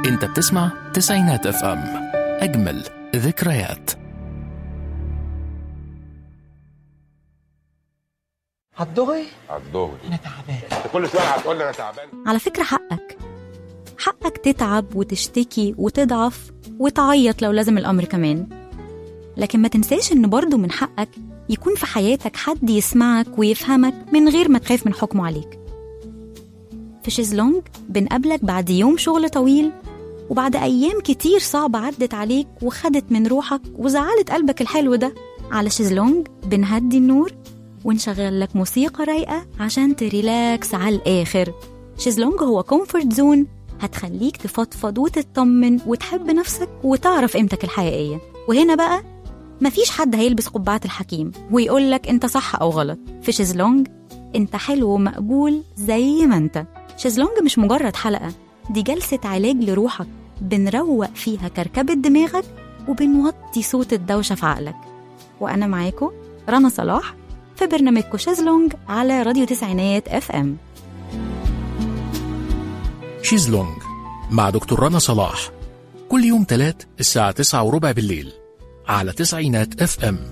انت بتسمع تسعينات اف ام اجمل ذكريات هتضغي عالدغري انا تعبان انت كل شويه هتقول لي انا تعبان على فكرة حقك حقك تتعب وتشتكي وتضعف وتعيط لو لازم الأمر كمان لكن ما تنساش إن برضه من حقك يكون في حياتك حد يسمعك ويفهمك من غير ما تخاف من حكمه عليك في شيزلونج بنقابلك بعد يوم شغل طويل وبعد أيام كتير صعبة عدت عليك وخدت من روحك وزعلت قلبك الحلو ده على شيزلونج بنهدي النور ونشغل لك موسيقى رايقة عشان تريلاكس على الآخر شيزلونج هو كومفورت زون هتخليك تفضفض وتطمن وتحب نفسك وتعرف قيمتك الحقيقية وهنا بقى مفيش حد هيلبس قبعة الحكيم ويقولك انت صح أو غلط في شيزلونج انت حلو ومقبول زي ما انت شيزلونج مش مجرد حلقة دي جلسة علاج لروحك بنروق فيها كركبة دماغك وبنوطي صوت الدوشة في عقلك وأنا معاكم رنا صلاح في برنامجكم شيزلونج على راديو تسعينات اف ام شيزلونج مع دكتور رنا صلاح كل يوم تلات الساعة تسعة وربع بالليل على تسعينات اف ام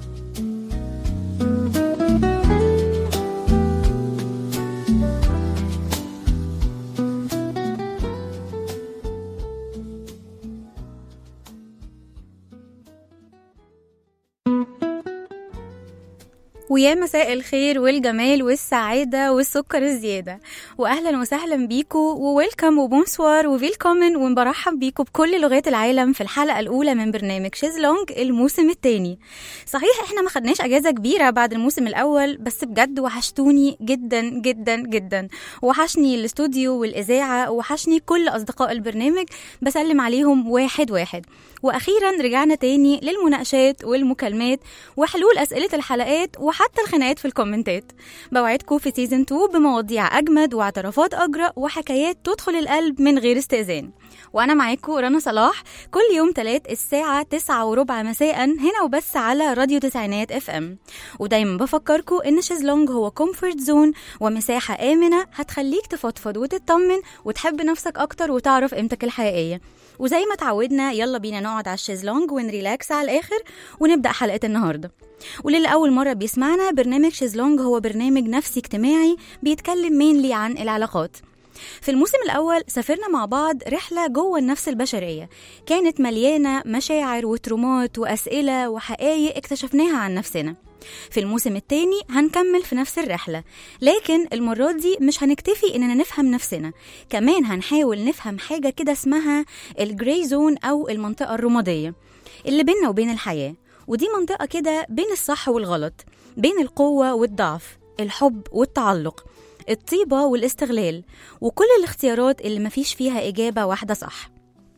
ويا مساء الخير والجمال والسعادة والسكر الزيادة وأهلا وسهلا بيكو وويلكم وبونسوار وفيلكومن وبرحب بيكو بكل لغات العالم في الحلقة الأولى من برنامج شيزلونج الموسم الثاني صحيح احنا ما خدناش أجازة كبيرة بعد الموسم الأول بس بجد وحشتوني جدا جدا جدا وحشني الاستوديو والإذاعة وحشني كل أصدقاء البرنامج بسلم عليهم واحد واحد وأخيرا رجعنا تاني للمناقشات والمكالمات وحلول أسئلة الحلقات وحتى الخناقات في الكومنتات بوعدكم في سيزن 2 بمواضيع أجمد واعترافات أجرأ وحكايات تدخل القلب من غير استئذان وأنا معاكم رنا صلاح كل يوم تلات الساعة تسعة وربع مساء هنا وبس على راديو تسعينات اف ام ودايما بفكركم إن شيزلونج هو كومفورت زون ومساحة آمنة هتخليك تفضفض وتطمن وتحب نفسك أكتر وتعرف قيمتك الحقيقية وزي ما اتعودنا يلا بينا نقعد على الشيزلونج ونريلاكس على الآخر ونبدأ حلقة النهاردة وللي أول مرة بيسمعنا برنامج شيزلونج هو برنامج نفسي اجتماعي بيتكلم مينلي عن العلاقات في الموسم الأول سافرنا مع بعض رحلة جوه النفس البشرية كانت مليانة مشاعر وترومات وأسئلة وحقائق اكتشفناها عن نفسنا في الموسم التاني هنكمل في نفس الرحلة لكن المرة دي مش هنكتفي إننا نفهم نفسنا كمان هنحاول نفهم حاجة كده اسمها الجراي زون أو المنطقة الرمادية اللي بيننا وبين الحياة ودي منطقة كده بين الصح والغلط بين القوة والضعف الحب والتعلق الطيبة والاستغلال وكل الاختيارات اللي مفيش فيها إجابة واحدة صح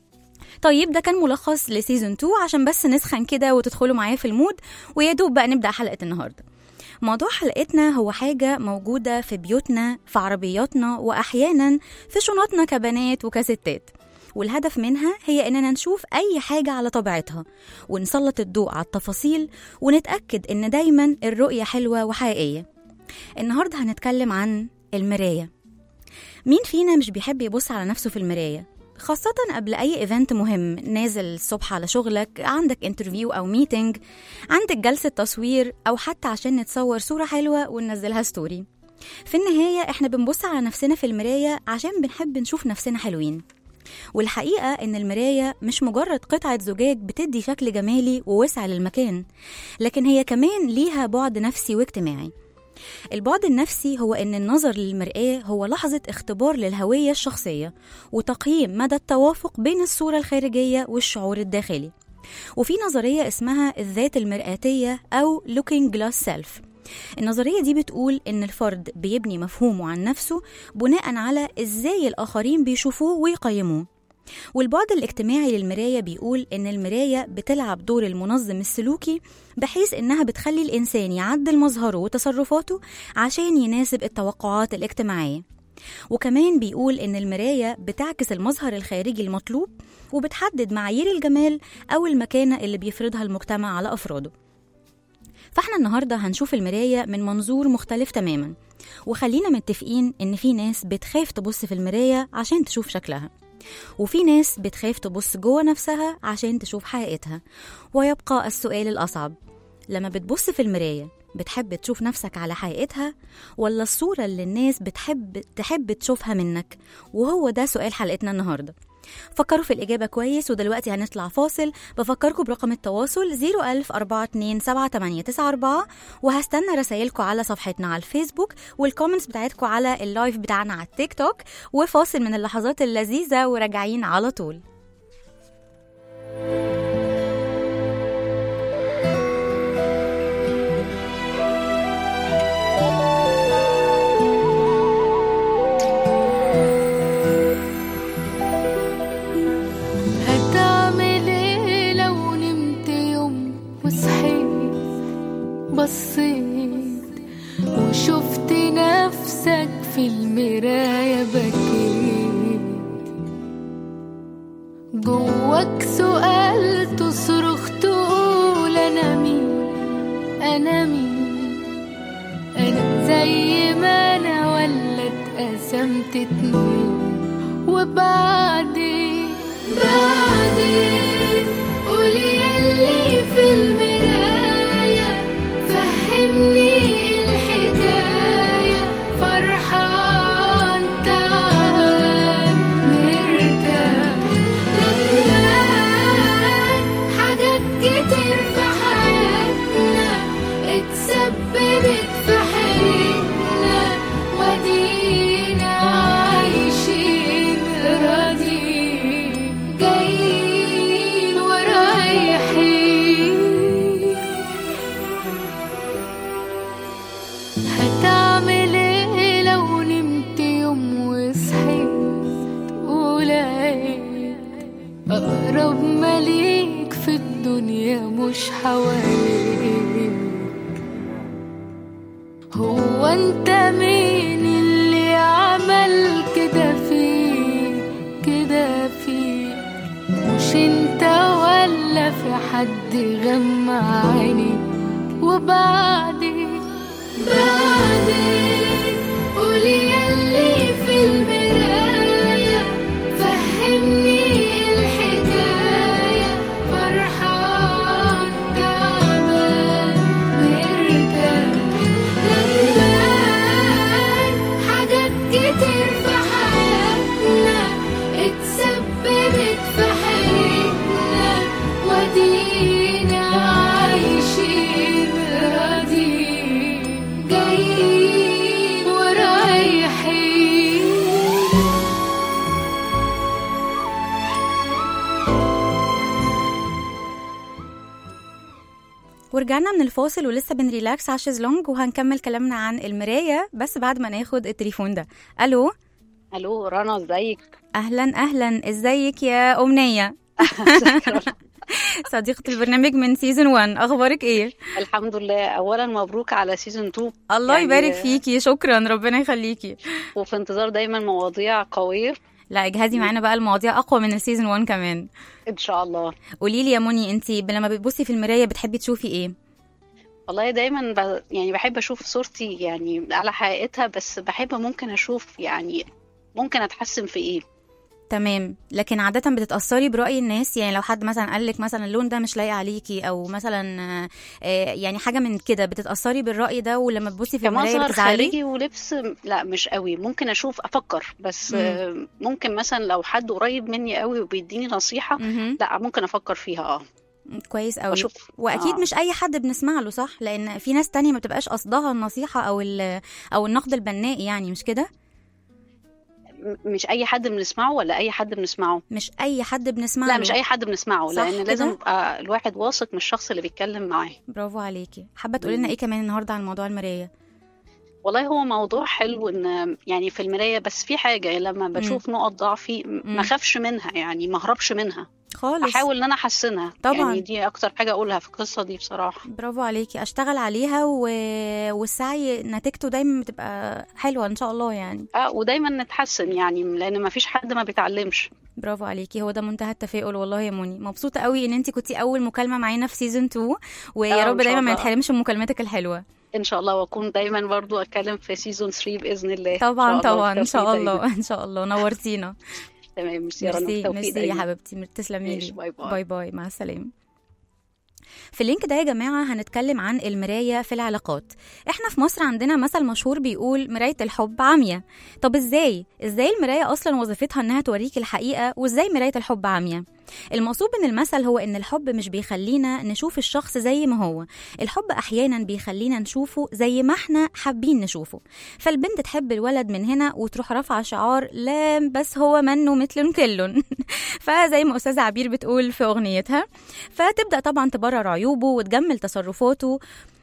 طيب ده كان ملخص لسيزون 2 عشان بس نسخن كده وتدخلوا معايا في المود ويا دوب بقى نبدأ حلقة النهاردة موضوع حلقتنا هو حاجة موجودة في بيوتنا في عربياتنا وأحيانا في شنطنا كبنات وكستات والهدف منها هي إننا نشوف أي حاجة على طبيعتها ونسلط الضوء على التفاصيل ونتأكد إن دايما الرؤية حلوة وحقيقية النهاردة هنتكلم عن المراية مين فينا مش بيحب يبص على نفسه في المراية خاصة قبل أي إيفنت مهم نازل الصبح على شغلك عندك انترفيو أو ميتنج عندك جلسة تصوير أو حتى عشان نتصور صورة حلوة وننزلها ستوري في النهاية إحنا بنبص على نفسنا في المراية عشان بنحب نشوف نفسنا حلوين والحقيقة إن المراية مش مجرد قطعة زجاج بتدي شكل جمالي ووسع للمكان لكن هي كمان ليها بعد نفسي واجتماعي البعد النفسي هو إن النظر للمرآة هو لحظة اختبار للهوية الشخصية وتقييم مدى التوافق بين الصورة الخارجية والشعور الداخلي وفي نظرية اسمها الذات المرآتية أو Looking Glass Self النظرية دي بتقول إن الفرد بيبني مفهومه عن نفسه بناء على إزاي الآخرين بيشوفوه ويقيموه والبعد الاجتماعي للمراية بيقول إن المراية بتلعب دور المنظم السلوكي بحيث إنها بتخلي الإنسان يعدل مظهره وتصرفاته عشان يناسب التوقعات الاجتماعية وكمان بيقول إن المراية بتعكس المظهر الخارجي المطلوب وبتحدد معايير الجمال أو المكانة اللي بيفرضها المجتمع على أفراده فاحنا النهارده هنشوف المرايه من منظور مختلف تماما وخلينا متفقين ان في ناس بتخاف تبص في المرايه عشان تشوف شكلها وفي ناس بتخاف تبص جوه نفسها عشان تشوف حقيقتها ويبقى السؤال الأصعب لما بتبص في المراية بتحب تشوف نفسك على حقيقتها ولا الصورة اللي الناس بتحب تحب تشوفها منك وهو ده سؤال حلقتنا النهاردة فكروا في الإجابة كويس ودلوقتي هنطلع فاصل بفكركم برقم التواصل 010427894 وهستنى رسايلكم على صفحتنا على الفيسبوك والكومنتس بتاعتكم على اللايف بتاعنا على التيك توك وفاصل من اللحظات اللذيذة وراجعين على طول هتعمل ايه لو نمت يوم وصحيت بصيت وشفت نفسك في المراية بكيت جواك سؤال تصرخ تقول انا مين انا مين انا زي ما انا ولا اتقسمت اتنين وبعدين بعدين قولي يلي في المراية فهمني الحكاية فرحان تعبان مرتاح ندمان حاجات كتير في حياتنا اتسببت في حياتنا ودينا عايشين راضيين جايين ورايحين هتعمل ايه لو نمت يوم وصحيت ولقيت أقرب مليك في الدنيا مش حواليك هو انت مين اللي عمل كده فيك كده فيك مش انت ولا في حد غمى عينيك وبعدين بعدين قولي يلي في المراية فهمني الحكاية فرحان تعبان مرتاح ندمان حاجات كتير في حياتنا اتسببت في حياتنا ودينا عايشين راضيين جايين ورايحين ورجعنا من الفاصل ولسه بنريلاكس على الشезлونج وهنكمل كلامنا عن المراية بس بعد ما ناخد التليفون ده ألو الو رنا ازيك أهلا أهلا إزيك يا أمنية صديقة البرنامج من سيزون 1 أخبارك إيه؟ الحمد لله اولا مبروك على سيزون 2 الله يعني- يبارك فيكي شكرا ربنا يخليكي وفي انتظار دايما مواضيع قويه لا اجهزي معانا بقى المواضيع أقوى من السيزون 1 كمان ان شاء الله قولي لي يا مني انت لما بتبصي في المراية بتحبي تشوفي إيه؟ والله دايما ب... يعني بحب اشوف صورتي يعني على حقيقتها بس بحب ممكن اشوف يعني ممكن اتحسن في ايه تمام لكن عادة بتتأثري برأي الناس يعني لو حد مثلا قال لك مثلا اللون ده مش لايق عليكي أو مثلا آه، آه، يعني حاجة من كده بتتأثري بالرأي ده ولما تبصي في المراية كمظهر بتزعلي خارجي ولبس لا مش قوي ممكن اشوف افكر بس مم. آه، ممكن مثلا لو حد قريب مني قوي وبيديني نصيحه مهم. لا ممكن افكر فيها اه كويس قوي واشوف واكيد آه. مش اي حد بنسمع له صح لان في ناس تانية ما بتبقاش قصدها النصيحه او ال- او النقد البناء يعني مش كده م- مش اي حد بنسمعه ولا اي حد بنسمعه مش اي حد بنسمع لا له مش اي حد بنسمعه صح لان كده؟ لازم يبقى الواحد واثق من الشخص اللي بيتكلم معاه برافو عليكي حابه تقولي لنا مم. ايه كمان النهارده عن موضوع المرايه والله هو موضوع حلو ان يعني في المرايه بس في حاجه لما بشوف نقط ضعفي م- مم. ما اخافش منها يعني ما اهربش منها خالص احاول ان انا احسنها طبعاً. يعني دي اكتر حاجه اقولها في القصه دي بصراحه برافو عليكي اشتغل عليها و... والسعي نتيجته دايما بتبقى حلوه ان شاء الله يعني اه ودايما نتحسن يعني لان ما فيش حد ما بيتعلمش برافو عليكي هو ده منتهى التفاؤل والله يا مني مبسوطه قوي ان انت كنتي اول مكالمه معانا في سيزون 2 ويا آه، رب إن شاء دايما ما الله. نتحرمش من مكالماتك الحلوه ان شاء الله واكون دايما برضو اتكلم في سيزون 3 باذن الله طبعا إن شاء الله طبعا ان بالتوفيق شاء دايماً. الله ان شاء الله نورتينا تمام ميرسي يا رنا ميرسي بالتوفيق ميرسي يا دايما. حبيبتي تسلمي ماشي، لي باي باي. باي باي مع السلامه في اللينك ده يا جماعة هنتكلم عن المراية في العلاقات احنا في مصر عندنا مثل مشهور بيقول مراية الحب عمية طب ازاي؟ ازاي المراية اصلا وظيفتها انها توريك الحقيقة وازاي مراية الحب عمية؟ المقصود من المثل هو ان الحب مش بيخلينا نشوف الشخص زي ما هو الحب احيانا بيخلينا نشوفه زي ما احنا حابين نشوفه فالبنت تحب الولد من هنا وتروح رافعه شعار لا بس هو منه مثل كل فزي ما استاذه عبير بتقول في اغنيتها فتبدا طبعا تبرر عيوبه وتجمل تصرفاته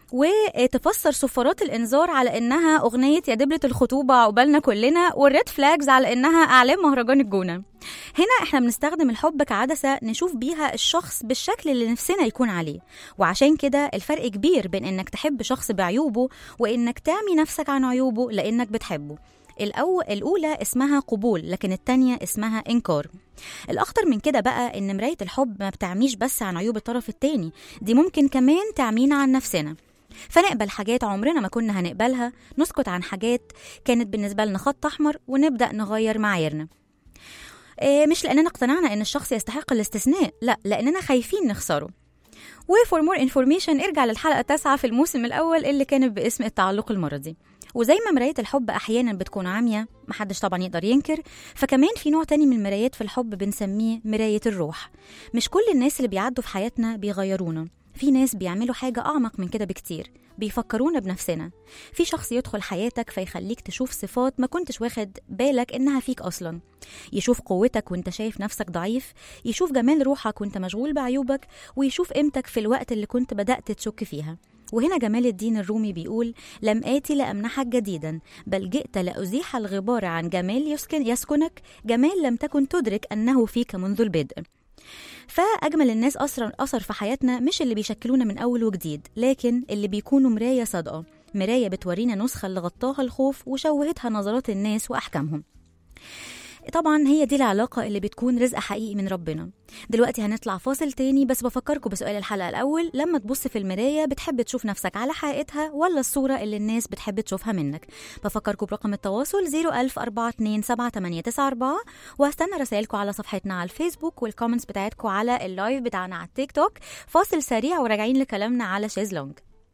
وتفسر صفارات الانذار على انها اغنيه يا دبله الخطوبه عقبالنا كلنا والريد فلاجز على انها اعلام مهرجان الجونه هنا احنا بنستخدم الحب كعدسه نشوف بيها الشخص بالشكل اللي نفسنا يكون عليه وعشان كده الفرق كبير بين انك تحب شخص بعيوبه وانك تعمي نفسك عن عيوبه لانك بتحبه الأو... الأولى اسمها قبول لكن التانية اسمها إنكار الأخطر من كده بقى إن مراية الحب ما بتعميش بس عن عيوب الطرف التاني دي ممكن كمان تعمينا عن نفسنا فنقبل حاجات عمرنا ما كنا هنقبلها نسكت عن حاجات كانت بالنسبة لنا خط أحمر ونبدأ نغير معاييرنا إيه، مش لأننا اقتنعنا إن الشخص يستحق الاستثناء لا لأننا خايفين نخسره وفور مور انفورميشن ارجع للحلقة التاسعة في الموسم الأول اللي كانت باسم التعلق المرضي وزي ما مراية الحب أحيانا بتكون عامية محدش طبعا يقدر ينكر فكمان في نوع تاني من المرايات في الحب بنسميه مراية الروح مش كل الناس اللي بيعدوا في حياتنا بيغيرونا في ناس بيعملوا حاجة أعمق من كده بكتير بيفكرونا بنفسنا في شخص يدخل حياتك فيخليك تشوف صفات ما كنتش واخد بالك إنها فيك أصلا يشوف قوتك وانت شايف نفسك ضعيف يشوف جمال روحك وانت مشغول بعيوبك ويشوف قيمتك في الوقت اللي كنت بدأت تشك فيها وهنا جمال الدين الرومي بيقول لم آتي لأمنحك جديدا بل جئت لأزيح الغبار عن جمال يسكن يسكنك جمال لم تكن تدرك أنه فيك منذ البدء فأجمل الناس أثر أثر في حياتنا مش اللي بيشكلونا من أول وجديد لكن اللي بيكونوا مراية صادقة مراية بتورينا نسخة اللي غطاها الخوف وشوهتها نظرات الناس وأحكامهم طبعا هي دي العلاقة اللي بتكون رزق حقيقي من ربنا دلوقتي هنطلع فاصل تاني بس بفكركم بسؤال الحلقة الأول لما تبص في المراية بتحب تشوف نفسك على حقيقتها ولا الصورة اللي الناس بتحب تشوفها منك بفكركم برقم التواصل 010427894 وهستنى رسائلكم على صفحتنا على الفيسبوك والكومنتس بتاعتكم على اللايف بتاعنا على التيك توك فاصل سريع وراجعين لكلامنا على شيزلونج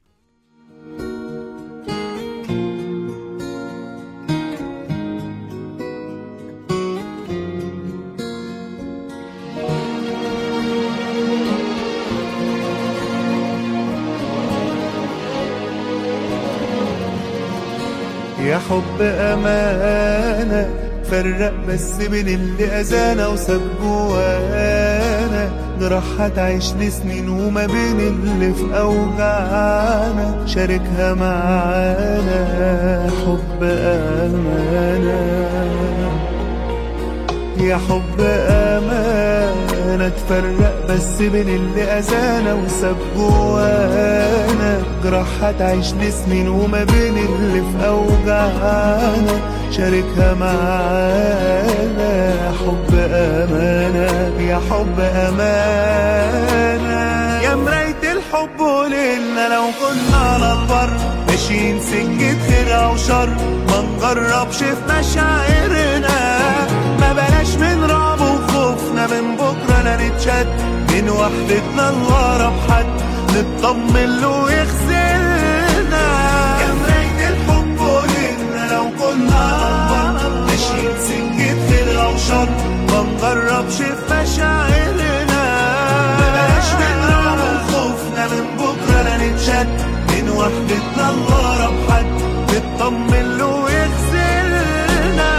يا حب أمانة فرق بس بين اللي أذانا وساب جوانا جراح هتعيش لسنين وما بين اللي في أوجعنا شاركها معانا حب أمانة يا حب أمانة تفرق بس بين اللي أذانا وساب جوانا جراح هتعيش لسنين وما بين اللي في أوجعنا شاركها معانا حب أمانة يا حب أمانة يا مراية الحب وليلنا لو كنا على البر ماشيين سكة خير أو شر ما نجربش في مشاعرنا ما بلاش من رعب وخوفنا من بكرة لا نتشد من وحدتنا لورا بحد نطمن له يغسلنا يا مراية الحب قولنا لو كنا على البر ماشيين سكة خير أو شر ما نجربش في مشاعرنا ما بلاش من رعب وخوفنا من بكرة لا نتشد من وحدتنا لورا بحد نطمن له يغسلنا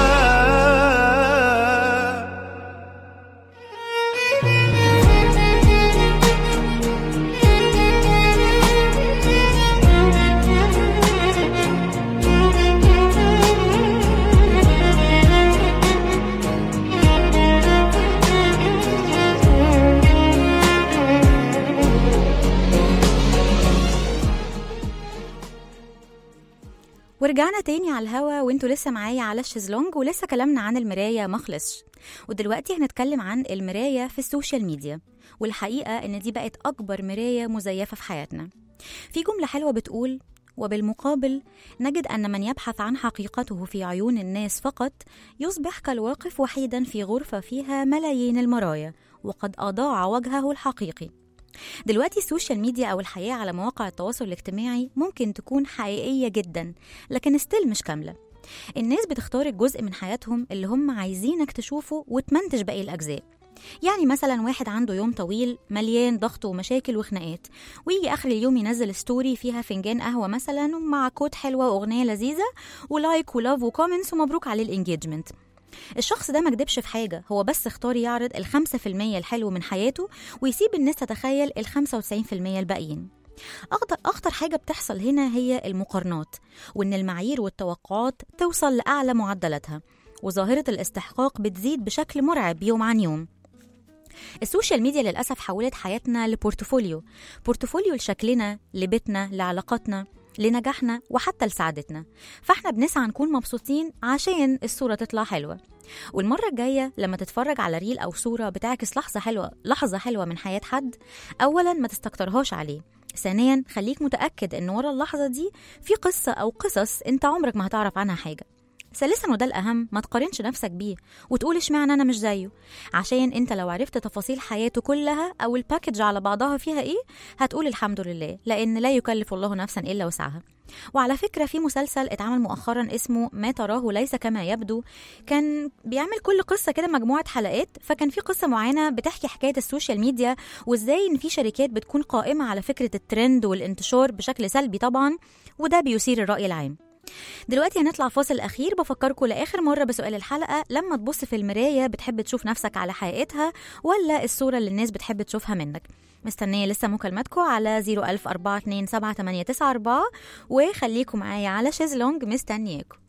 ورجعنا تاني على الهوا وانتوا لسه معايا على الشيزلونج ولسه كلامنا عن المراية مخلصش ودلوقتي هنتكلم عن المراية في السوشيال ميديا والحقيقة ان دي بقت اكبر مراية مزيفة في حياتنا في جملة حلوة بتقول وبالمقابل نجد أن من يبحث عن حقيقته في عيون الناس فقط يصبح كالواقف وحيدا في غرفة فيها ملايين المرايا وقد أضاع وجهه الحقيقي دلوقتي السوشيال ميديا أو الحياة على مواقع التواصل الاجتماعي ممكن تكون حقيقية جدا لكن ستيل مش كاملة الناس بتختار الجزء من حياتهم اللي هم عايزينك تشوفه وتمنتج باقي الأجزاء يعني مثلا واحد عنده يوم طويل مليان ضغط ومشاكل وخناقات ويجي اخر اليوم ينزل ستوري فيها فنجان قهوه مثلا ومع كوت حلوه واغنيه لذيذه ولايك ولاف وكومنتس ومبروك عليه الانجيجمنت الشخص ده ما كدبش في حاجة هو بس اختار يعرض الخمسة في المية الحلو من حياته ويسيب الناس تتخيل الخمسة وتسعين في المية الباقيين أخطر, أخطر حاجة بتحصل هنا هي المقارنات وإن المعايير والتوقعات توصل لأعلى معدلاتها وظاهرة الاستحقاق بتزيد بشكل مرعب يوم عن يوم السوشيال ميديا للأسف حولت حياتنا لبورتفوليو بورتفوليو لشكلنا لبيتنا لعلاقاتنا لنجاحنا وحتى لسعادتنا فاحنا بنسعى نكون مبسوطين عشان الصورة تطلع حلوة والمرة الجاية لما تتفرج على ريل أو صورة بتعكس لحظة حلوة لحظة حلوة من حياة حد أولا ما تستكترهاش عليه ثانيا خليك متأكد إن ورا اللحظة دي في قصة أو قصص أنت عمرك ما هتعرف عنها حاجة ثالثا وده الأهم ما تقارنش نفسك بيه وتقول اشمعنى أنا مش زيه عشان أنت لو عرفت تفاصيل حياته كلها أو الباكج على بعضها فيها إيه هتقول الحمد لله لأن لا يكلف الله نفسا إلا وسعها وعلى فكرة في مسلسل اتعمل مؤخرا اسمه ما تراه ليس كما يبدو كان بيعمل كل قصة كده مجموعة حلقات فكان في قصة معينة بتحكي حكاية السوشيال ميديا وازاي ان في شركات بتكون قائمة على فكرة الترند والانتشار بشكل سلبي طبعا وده بيثير الرأي العام دلوقتي هنطلع فاصل أخير بفكركم لآخر مرة بسؤال الحلقة لما تبص في المراية بتحب تشوف نفسك على حقيقتها ولا الصورة اللي الناس بتحب تشوفها منك مستنية لسه مكالماتكم على 010427894 وخليكم معايا على شيزلونج مستنياكم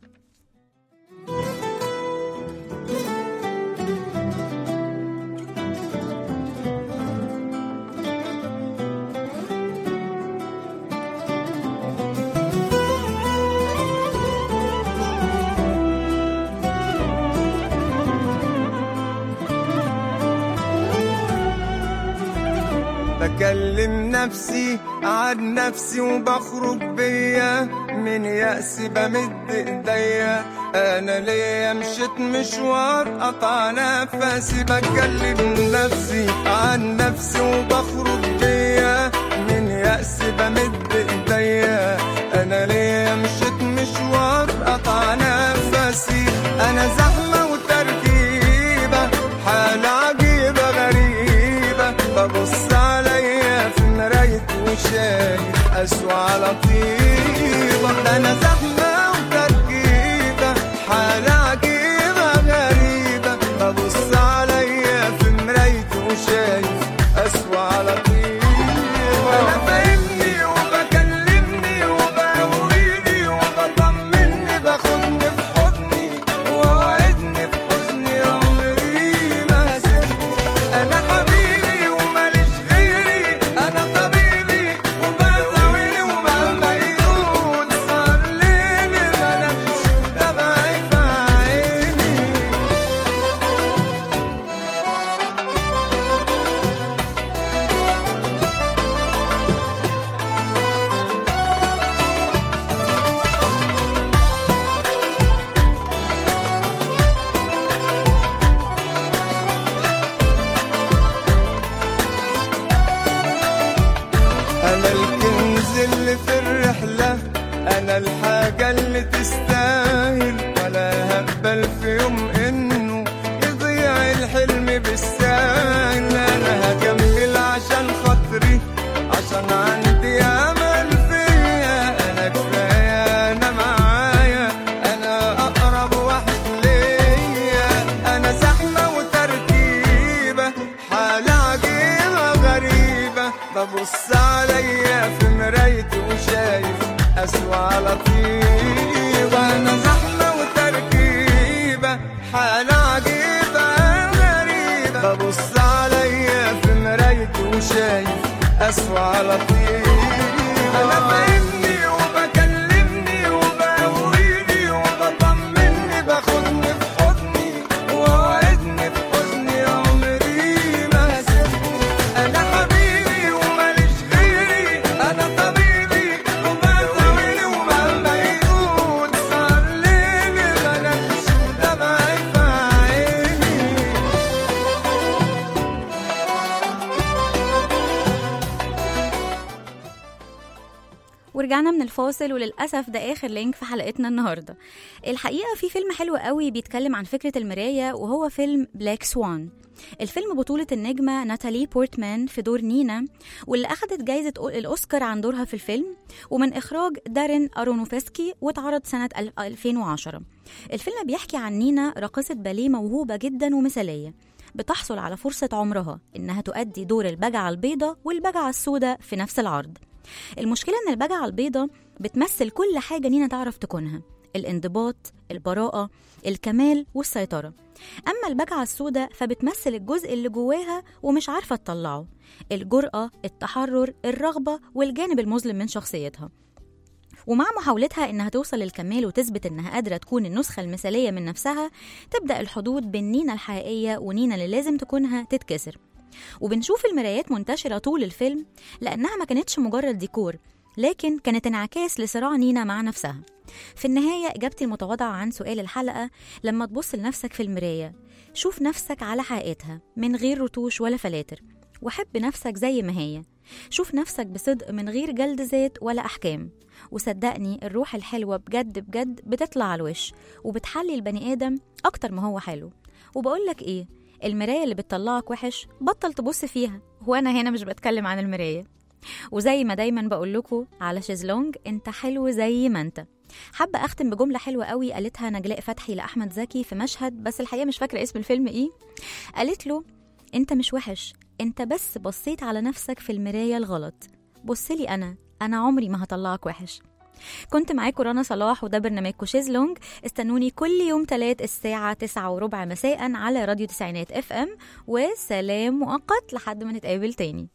بكلم نفسي عن نفسي وبخرج بيا من يأس بمد ايديا انا ليا مشيت مشوار قطع نفسي بكلم نفسي عن نفسي وبخرج بيا من يأس بمد ايديا انا ليا مشيت مشوار قطع نفسي انا زحمة وتركيبة حالة عجيبة غريبة ببص عليا في مراية وشايف أسوأ على طيبة ده أنا زحمة وتركيبة حالة عجيبة غريبة ببص عليا في مراية وشايف أسوأ على طيبة أنا فاهمني وبكلمني وبقويني وبطمني باخدني في حضني ووعدني في حزني عمري ما هسيبني انا حبيبي وماليش غيري انا طبيبي وبداويني ومهما يقول صار ليلي ملكش دمعي في عيني أنا الكنز اللي في الرحلة أنا الحاجة اللي تستاهل ولا هقبل في يوم إنه يضيع الحلم بالساهل أنا هكمل عشان خاطري عشان عندي أمل فيا أنا كفاية أنا معايا أنا أقرب واحد ليا أنا زحمة وتركيبة حالة عجيبة غريبة ببص عليا في مرايتي وشايف أسوأ على طيبة أنا زحمة وتركيبة حالة عجيبة غريبة ببص عليا في مرايتي وشايف أسوأ على طيبة أنا فاهمني وبكلمني وبقويني وبطمني باخدني في حضني ووعدني في حزني عمري ما هسيبني أنا حبيبي وماليش غيري أنا طبيبي وبداويني ورجعنا من الفاصل وللأسف ده آخر لينك في حلقتنا النهاردة الحقيقة في فيلم حلو قوي بيتكلم عن فكرة المراية وهو فيلم بلاك سوان الفيلم بطولة النجمة ناتالي بورتمان في دور نينا واللي أخدت جايزة الأوسكار عن دورها في الفيلم ومن إخراج دارين أرونوفسكي واتعرض سنة 2010 الفيلم بيحكي عن نينا راقصة باليه موهوبة جدا ومثالية بتحصل على فرصة عمرها إنها تؤدي دور البجعة البيضاء والبجعة السوداء في نفس العرض المشكلة إن البجعة البيضاء بتمثل كل حاجة نينا تعرف تكونها الانضباط البراءة الكمال والسيطرة أما البجعة السوداء فبتمثل الجزء اللي جواها ومش عارفة تطلعه الجرأة التحرر الرغبة والجانب المظلم من شخصيتها ومع محاولتها إنها توصل للكمال وتثبت إنها قادرة تكون النسخة المثالية من نفسها تبدأ الحدود بين نينا الحقيقية ونينا اللي لازم تكونها تتكسر وبنشوف المرايات منتشرة طول الفيلم لأنها ما كانتش مجرد ديكور لكن كانت انعكاس لصراع نينا مع نفسها في النهاية إجابتي المتواضعة عن سؤال الحلقة لما تبص لنفسك في المراية شوف نفسك على حقيقتها من غير رتوش ولا فلاتر وحب نفسك زي ما هي شوف نفسك بصدق من غير جلد ذات ولا أحكام وصدقني الروح الحلوة بجد بجد بتطلع على الوش وبتحلي البني آدم أكتر ما هو حلو وبقولك إيه المراية اللي بتطلعك وحش بطل تبص فيها وأنا هنا مش بتكلم عن المراية وزي ما دايما بقول لكم على شيزلونج انت حلو زي ما انت حابة أختم بجملة حلوة قوي قالتها نجلاء فتحي لأحمد زكي في مشهد بس الحقيقة مش فاكرة اسم الفيلم إيه قالت له أنت مش وحش أنت بس بصيت على نفسك في المراية الغلط بصلي أنا أنا عمري ما هطلعك وحش كنت معاكم رنا صلاح وده برنامجكم شيزلونج استنوني كل يوم تلات الساعة تسعة وربع مساء على راديو تسعينات اف ام وسلام مؤقت لحد ما نتقابل تاني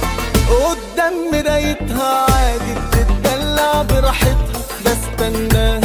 قدام مرايتها عادي بتتدلع براحتها بستناها